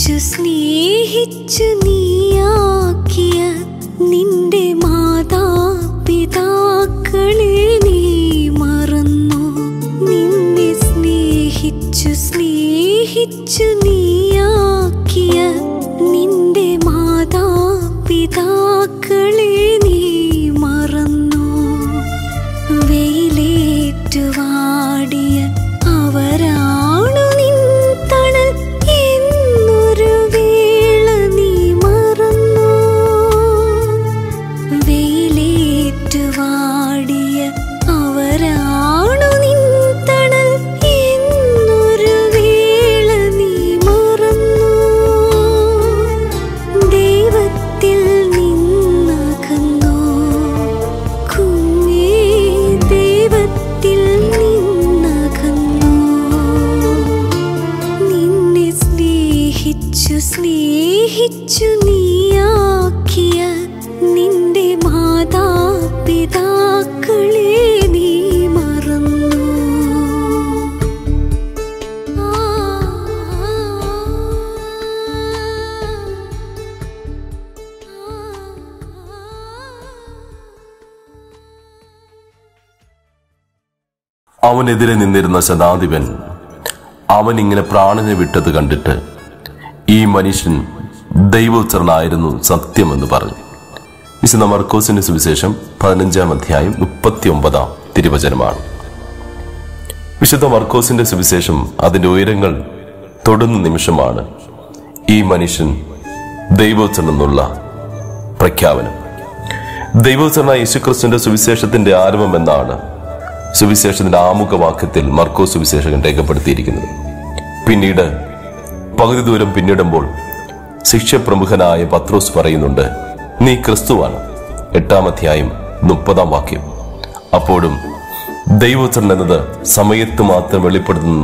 സ്നേഹിച്ചു സ്നേഹിച്ചു നീയാക്കിയ നിന്റെ മാതാപിതാക്കളെ നീ മറന്നു നിന്നെ സ്നേഹിച്ചു സ്നേഹിച്ചു നീയാക്കിയ നിന്റെ മാതാപിതാക്കളെ നീ മറന്നു വെയിലേറ്റുവാടിയ അവരാണു നിൻ തണൽ എന്നൊരു വേള നീ മറന്നു വെയിലേറ്റുവാടിയ അവരാണു നിൻ തണൽ എന്നൊരു വേള നീ മറന്നു ദൈവത്തിൽ നിന്നകന്നു കുഞ്ഞേ ദൈവത്തിൽ നിന്നകന്നു നിന്നെ സ്നേഹിച്ചു സ്നേഹിച്ചു നീയാക്കിയ നിന്റെ മാതാപിതാക്കളെ നീ മറന്നു അവനെതിരെ നിന്നിരുന്ന ശതാധിപൻ അവൻ ഇങ്ങനെ പ്രാണനെ വിട്ടത് കണ്ടിട്ട് ഈ മനുഷ്യൻ ദൈവോച്ചരനായിരുന്നു സത്യമെന്ന് പറഞ്ഞു വിശുദ്ധ മർക്കോസിന്റെ സുവിശേഷം പതിനഞ്ചാം അധ്യായം മുപ്പത്തി ഒമ്പതാം തിരുവചനമാണ് വിശുദ്ധ മർക്കോസിന്റെ സുവിശേഷം അതിന്റെ ഉയരങ്ങൾ തൊടുന്ന നിമിഷമാണ് ഈ മനുഷ്യൻ ദൈവോച്ചരൻ എന്നുള്ള പ്രഖ്യാപനം ദൈവോച്ചരന യേശുക്രിസ്തുവിന്റെ സുവിശേഷത്തിന്റെ ആരംഭം എന്നാണ് സുവിശേഷത്തിന്റെ ആമുഖവാക്യത്തിൽ മർക്കോസ് സുവിശേഷകൻ രേഖപ്പെടുത്തിയിരിക്കുന്നത് പിന്നീട് പകുതി ദൂരം പിന്നിടുമ്പോൾ ശിഷ്യപ്രമുഖനായ പത്രോസ് പറയുന്നുണ്ട് നീ ക്രിസ്തുവാണ് എട്ടാം അധ്യായം മുപ്പതാം വാക്യം അപ്പോഴും ദൈവോച്ചരൻ എന്നത് സമയത്ത് മാത്രം വെളിപ്പെടുത്തുന്ന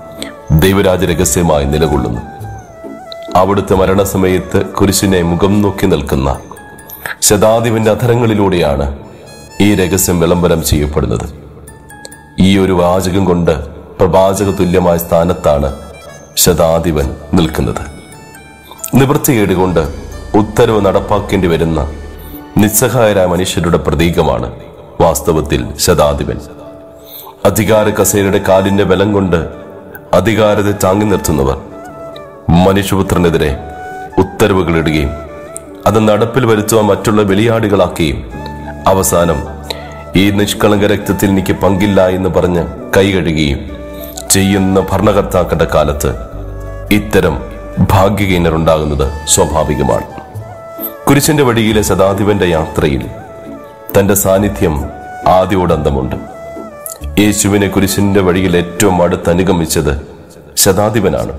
ദൈവരാജ രഹസ്യമായി നിലകൊള്ളുന്നു അവിടുത്തെ മരണസമയത്ത് കുരിശിനെ മുഖം നോക്കി നിൽക്കുന്ന ശതാധിപന്റെ അധരങ്ങളിലൂടെയാണ് ഈ രഹസ്യം വിളംബരം ചെയ്യപ്പെടുന്നത് ഈ ഒരു വാചകം കൊണ്ട് പ്രവാചക തുല്യമായ സ്ഥാനത്താണ് ശതാധിപൻ നിൽക്കുന്നത് നിവൃത്തികേട് കൊണ്ട് ഉത്തരവ് നടപ്പാക്കേണ്ടി വരുന്ന നിസ്സഹായരായ മനുഷ്യരുടെ പ്രതീകമാണ് വാസ്തവത്തിൽ ശതാധിപൻ അധികാര കസേരയുടെ കാലിന്റെ ബലം കൊണ്ട് അധികാരത്തെ താങ്ങി നിർത്തുന്നവർ മനുഷ്യപുത്രനെതിരെ ഉത്തരവുകൾ ഇടുകയും അത് നടപ്പിൽ വരുത്തുവാൻ മറ്റുള്ള ബലിയാടുകളാക്കുകയും അവസാനം ഈ നിഷ്കളങ്ക രക്തത്തിൽ എനിക്ക് പങ്കില്ല എന്ന് പറഞ്ഞ് കൈ കഴുകുകയും ചെയ്യുന്ന ഭരണകർത്താക്കളുടെ കാലത്ത് ഇത്തരം ഭാഗ്യഹീനർ ഉണ്ടാകുന്നത് സ്വാഭാവികമാണ് കുരിശന്റെ വഴിയിലെ ശതാധിപന്റെ യാത്രയിൽ തന്റെ സാന്നിധ്യം ആദ്യോടന്തമുണ്ട് യേശുവിനെ കുരിശിന്റെ വഴിയിൽ ഏറ്റവും അടുത്ത് അനുഗമിച്ചത് ശതാധിപനാണ്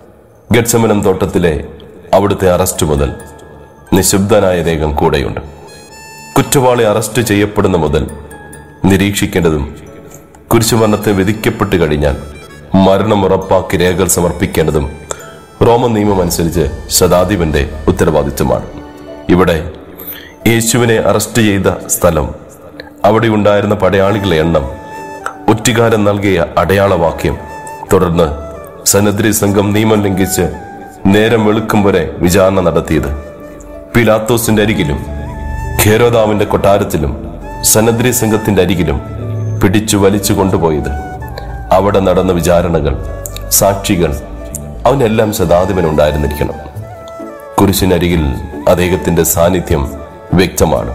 ഗഡ്സമനം തോട്ടത്തിലെ അവിടുത്തെ അറസ്റ്റ് മുതൽ നിശബ്ദനായ ദേഹം കൂടെയുണ്ട് കുറ്റവാളി അറസ്റ്റ് ചെയ്യപ്പെടുന്ന മുതൽ നിരീക്ഷിക്കേണ്ടതും കുരിശുമരണത്തെ വിധിക്കപ്പെട്ടു കഴിഞ്ഞാൽ മരണം ഉറപ്പാക്കി രേഖകൾ സമർപ്പിക്കേണ്ടതും റോമൻ നിയമം അനുസരിച്ച് ശതാധിപന്റെ ഉത്തരവാദിത്വമാണ് ഇവിടെ യേശുവിനെ അറസ്റ്റ് ചെയ്ത സ്ഥലം അവിടെ ഉണ്ടായിരുന്ന പടയാളികളുടെ എണ്ണം ഒറ്റുകാരൻ നൽകിയ അടയാളവാക്യം തുടർന്ന് സന്നദ്രി സംഘം നിയമം ലംഘിച്ച് നേരം വെളുക്കും വരെ വിചാരണ നടത്തിയത് പിലാത്തോസിന്റെ അരികിലും ഖേരോദാവിന്റെ കൊട്ടാരത്തിലും സന്നദ്രി സംഘത്തിന്റെ അരികിലും പിടിച്ചു വലിച്ചു കൊണ്ടുപോയത് അവിടെ നടന്ന വിചാരണകൾ സാക്ഷികൾ അവനെല്ലാം ശതാധിപൻ ഉണ്ടായിരുന്നിരിക്കണം കുരിശിനരികിൽ അദ്ദേഹത്തിന്റെ സാന്നിധ്യം വ്യക്തമാണ്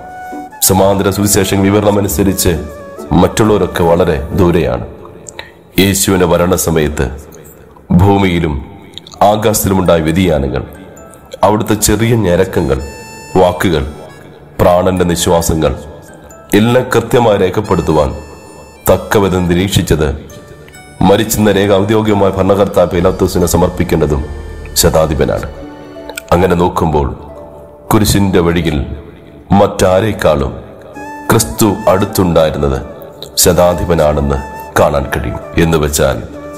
സമാന്തര സുവിശേഷ വിവരണമനുസരിച്ച് മറ്റുള്ളവരൊക്കെ വളരെ ദൂരെയാണ് യേശുവിന്റെ മരണസമയത്ത് ഭൂമിയിലും ആകാശത്തിലുമുണ്ടായ വ്യതിയാനങ്ങൾ അവിടുത്തെ ചെറിയ ഞരക്കങ്ങൾ വാക്കുകൾ പ്രാണന്റെ നിശ്വാസങ്ങൾ എല്ലാം കൃത്യമായി രേഖപ്പെടുത്തുവാൻ തക്കവിധം നിരീക്ഷിച്ചത് മരിച്ചെന്ന രേഖ ഔദ്യോഗികമായ ഭരണകർത്താവ് പീലാത്തോസിനെ സമർപ്പിക്കേണ്ടതും ശതാധിപനാണ് അങ്ങനെ നോക്കുമ്പോൾ കുരിശിന്റെ വഴിയിൽ മറ്റാരേക്കാളും ക്രിസ്തു അടുത്തുണ്ടായിരുന്നത് ശതാധിപനാണെന്ന് കാണാൻ കഴിയും എന്ന് വെച്ചാൽ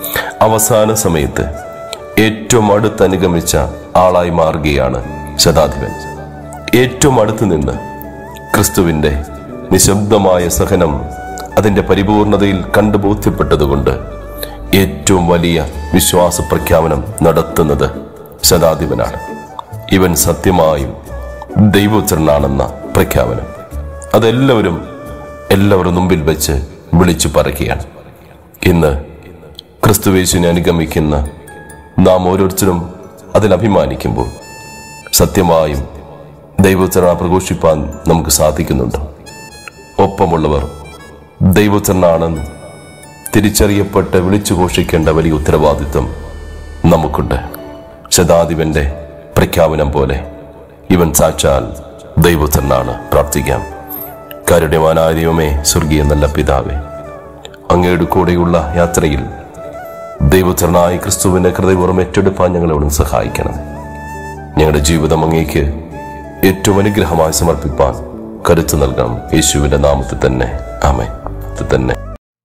അവസാന സമയത്ത് ഏറ്റവും അടുത്ത് അനുഗമിച്ച ആളായി മാറുകയാണ് ശതാധിപൻ ഏറ്റവും അടുത്ത് നിന്ന് ക്രിസ്തുവിന്റെ നിശബ്ദമായ സഹനം അതിന്റെ പരിപൂർണതയിൽ കണ്ടു ബോധ്യപ്പെട്ടതുകൊണ്ട് ഏറ്റവും വലിയ വിശ്വാസ പ്രഖ്യാപനം നടത്തുന്നത് ശതാധിപനാണ് ഇവൻ സത്യമായും ദൈവോച്ചരനാണെന്ന പ്രഖ്യാപനം അതെല്ലാവരും എല്ലാവരും മുമ്പിൽ വെച്ച് വിളിച്ചു പറയുകയാണ് ഇന്ന് ക്രിസ്തുവേശുവിനെ അനുഗമിക്കുന്ന നാം ഓരോരുത്തരും അതിൽ അഭിമാനിക്കുമ്പോൾ സത്യമായും ദൈവോച്ചരണ പ്രഘോഷിപ്പാൻ നമുക്ക് സാധിക്കുന്നുണ്ട് ഒപ്പമുള്ളവർ ദൈവോച്ചരണാണെന്ന് തിരിച്ചറിയപ്പെട്ട് വിളിച്ചു ഘോഷിക്കേണ്ട വലിയ ഉത്തരവാദിത്വം നമുക്കുണ്ട് ശതാധിപന്റെ പ്രഖ്യാപനം പോലെ ഇവൻ സാക്ഷാൽ ദൈവത്തിനാണ് പ്രാർത്ഥിക്കാം കരുണ്യവാനായ ദൈവമേ സ്വർഗീയ നല്ല പിതാവേ അങ്ങയുടെ കൂടെയുള്ള യാത്രയിൽ ദൈവത്തിനായ ക്രിസ്തുവിന്റെ ഹൃദയപൂർവ്വം ഏറ്റെടുപ്പാൻ ഞങ്ങളോടും സഹായിക്കണം ഞങ്ങളുടെ ജീവിതം അങ്ങേക്ക് ഏറ്റവും അനുഗ്രഹമായി സമർപ്പിപ്പാൻ കരുത്ത് നൽകണം യേശുവിന്റെ നാമത്തിൽ തന്നെ ആമേ തന്നെ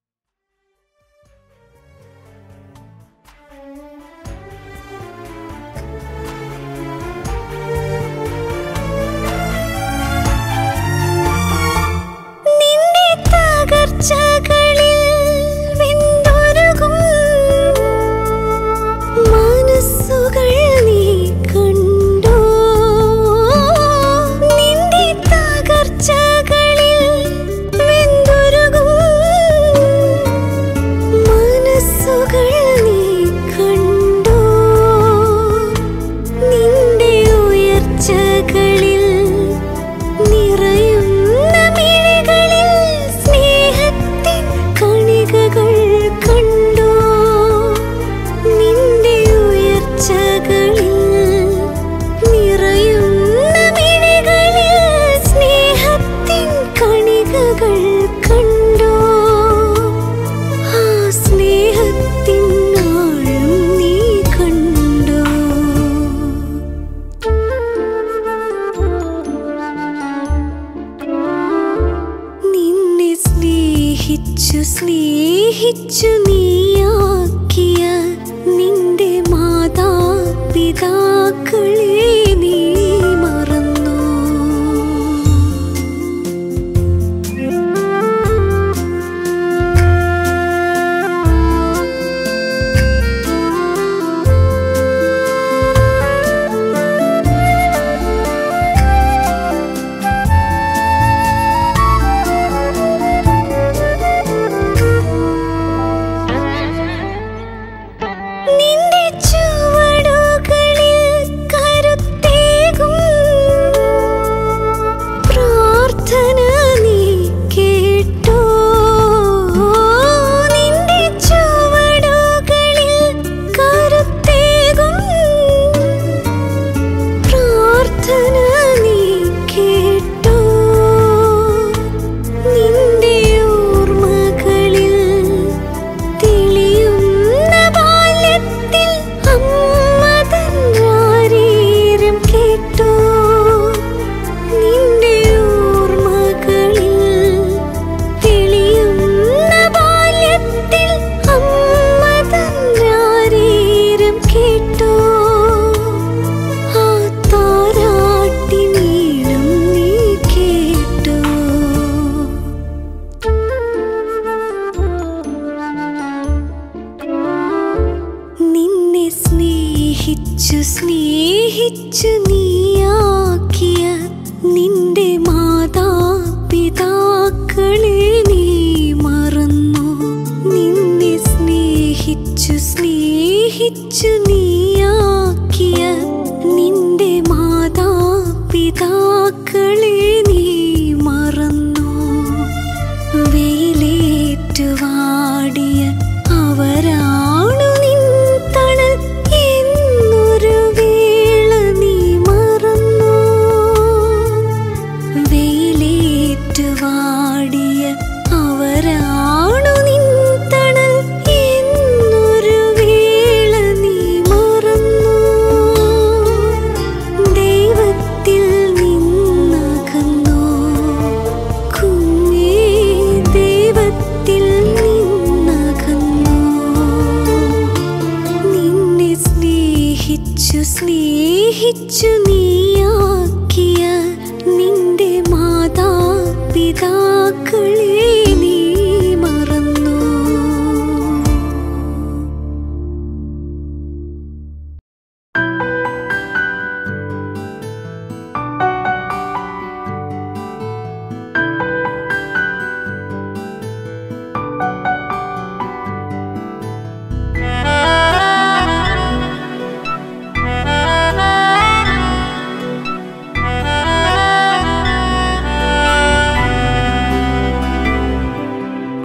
നിന്റെ തകർച്ചകളിൽ വെന്തുരുകും മനസ്സുകൾ നീ കണ്ടോ നിന്റെ തകർച്ചകളിൽ വെന്തുരുകും മനസ്സുകൾ നീ കണ്ടോ നിന്റെ ഉയർച്ചകളിൽ നിറയുന്ന മിഴികളിൽ സ്നേഹത്തിൻ കണികകൾ കണ്ടോ നിന്റെ ഉയർച്ചകളിൽ നിറയുന്ന മിഴികളിൽ സ്നേഹത്തിൻ കണികകൾ കണ്ടോ ആ സ്നേഹത്തിൻ ആഴം നീ കണ്ടോ നിന്നെ സ്നേഹിച്ചു സ്നേഹിച്ചു നീയാക്കിയ നിന്റെ മാതാപിതാക്കളെ നീ മറന്നു നിന്റെ ചുവടുകളിൽ കരുത്ത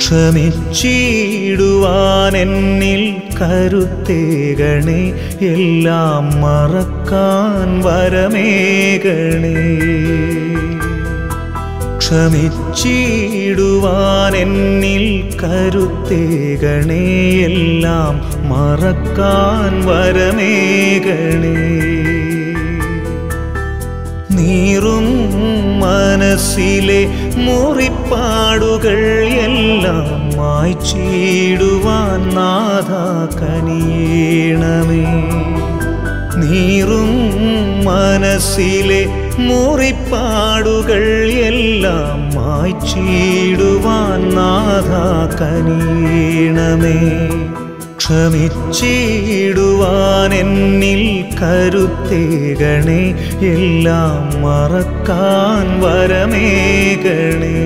ക്ഷമിച്ചിടുവാൻ എന്നിൽ കരുത്തേകണേ എല്ലാം മറക്കാൻ വരമേകണേ ക്ഷമിച്ചിടുവാൻ എന്നിൽ കരുത്തേകണേ എല്ലാം മറക്കാൻ വരമേകണേ നീറും മനസ്സിലെ മുറിപ്പാടുകൾ എല്ലാം മായ്ച്ചിടുവാൻ നാഥ കനിയണമേ നീറും മനസ്സിലെ മുറിപ്പാടുകൾ എല്ലാം മായ്ച്ചിടുവാൻ നാഥ കനിയണമേ ക്ഷമിച്ചിടുവാൻ എന്നിൽ കരുത്തേകണേ എല്ലാം മറക്കാൻ വരമേകണേ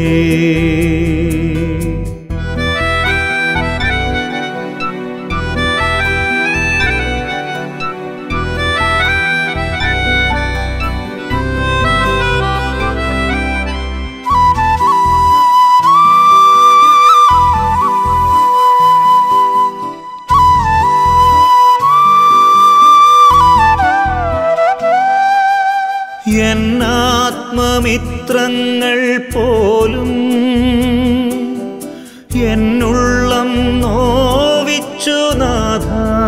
എന്നാത്മമിത്രങ്ങൾ പോലും എന്നുള്ളം നോവിച്ചു നാഥ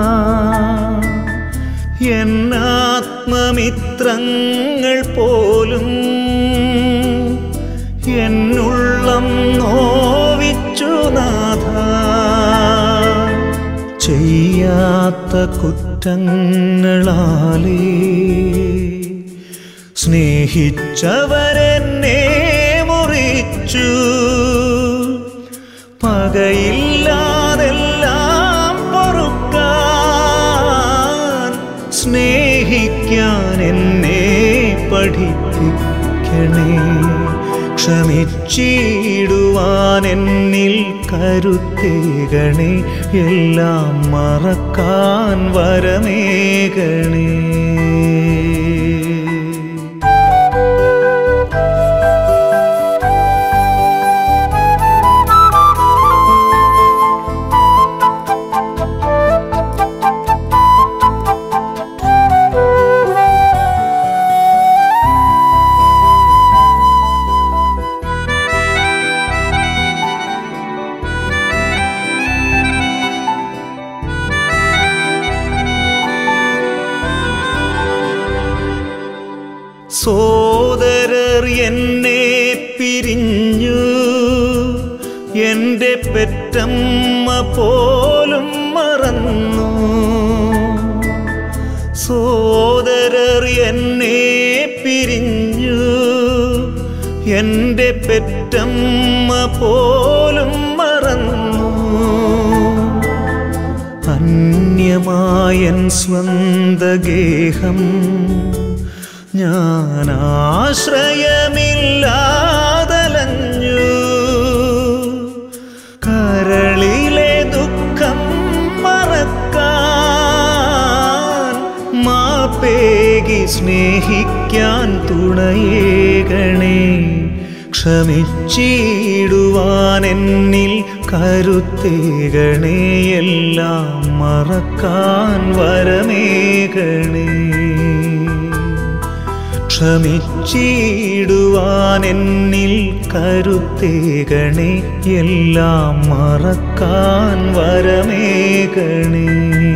എന്നാത്മമിത്രങ്ങൾ പോലും എന്നുള്ളം നോവിച്ചു നാഥ ചെയ്യാത്ത കുറ്റങ്ങളാലേ സ്നേഹിച്ചവരെന്നെ മുറിച്ചു പകയില്ലാതെല്ലാം പൊറുക്കാൻ സ്നേഹിക്കാൻ എന്നെ പഠിപ്പിക്കണേ ക്ഷമിച്ചിടുവാൻ എന്നിൽ കരുത്തേകണേ എല്ലാം മറക്കാൻ വരമേകണേ സോദരർ എന്നെ പിരിഞ്ഞു എൻ്റെ പെറ്റമ്മ പോലും മറന്നു സോദരർ എന്നെ പിരിഞ്ഞു എൻ്റെ പെറ്റമ്മ പോലും മറന്നു അന്യമായൻ സ്വന്തഗേഹം ഞാൻ ആശ്രയമില്ലാതലഞ്ഞു കരളിലെ ദുഃഖം മറക്കാൻ മാപ്പേകി സ്നേഹിക്കാൻ തുണയേകണേ ക്ഷമിച്ചിടുവാൻ എന്നിൽ കരുത്തേകണേ എല്ലാം മറക്കാൻ വരമേകണേ ക്ഷമിച്ചിടുവാൻ എന്നിൽ കരുത്തേകണേ എല്ലാം മറക്കാൻ വരമേകണേ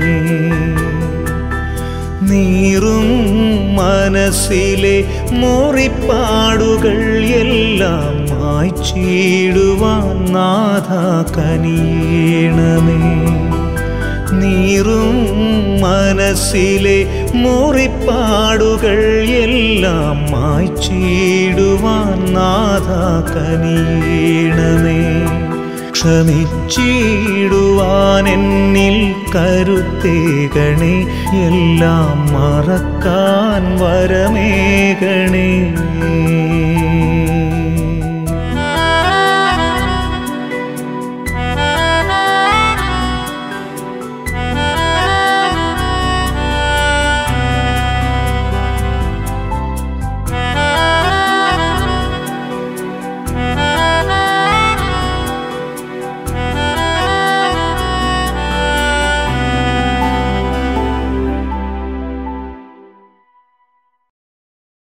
നീറും മനസ്സിലെ മുറിപ്പാടുകൾ എല്ലാം മായ്ച്ചിടുവാൻ നാഥ കനിയണമേ നീറും മനസ്സിലെ മുറിപ്പാടുകൾ എല്ലാം മായ്ച്ചിടുവാൻ നാഥ കനിയണമേ ക്ഷമിച്ചിടുവാൻ എന്നിൽ കരുത്തേകണേ എല്ലാം മറക്കാൻ വരമേകണേ